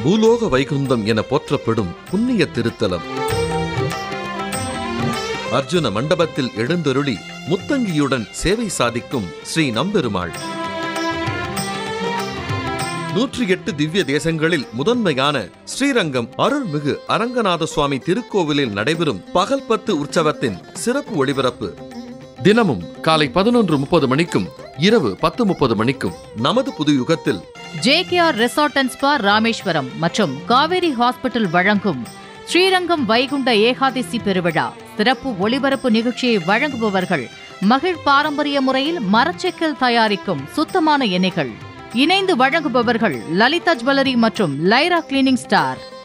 பூலோக வைகுந்தம் என போற்றப்படும் புண்ணிய திருத்தலம் அர்ஜுன மண்டபத்தில் எழுந்தருளி முத்தங்கியுடன் சேவை சாதிக்கும் ஸ்ரீ நம்பெருமாள் நூற்றி எட்டு திவ்ய தேசங்களில் முதன்மையான ஸ்ரீரங்கம் அருள்மிகு அரங்கநாத சுவாமி திருக்கோவிலில் நடைபெறும் பகல் பத்து உற்சவத்தின் சிறப்பு ஒளிபரப்பு தினமும் காலை பதினொன்று முப்பது மணிக்கும் இரவு பத்து முப்பது மணிக்கும் நமது புது யுகத்தில் JKR resort and spa Rameswaram மற்றும் காவேரி ஹாஸ்பிட்டல் வழங்கும் ஸ்ரீரங்கம் வைகுண்ட ஏகாதசி பெருவிழா சிறப்பு ஒளிபரப்பு நிகழ்ச்சியை வழங்குபவர்கள் மகிழ் பாரம்பரிய முறையில் மரச்செக்கில் தயாரிக்கும் சுத்தமான எண்ணெய்கள் இணைந்து வழங்குபவர்கள் லலிதா ஜுவல்லரி மற்றும் லைரா கிளீனிங் ஸ்டார்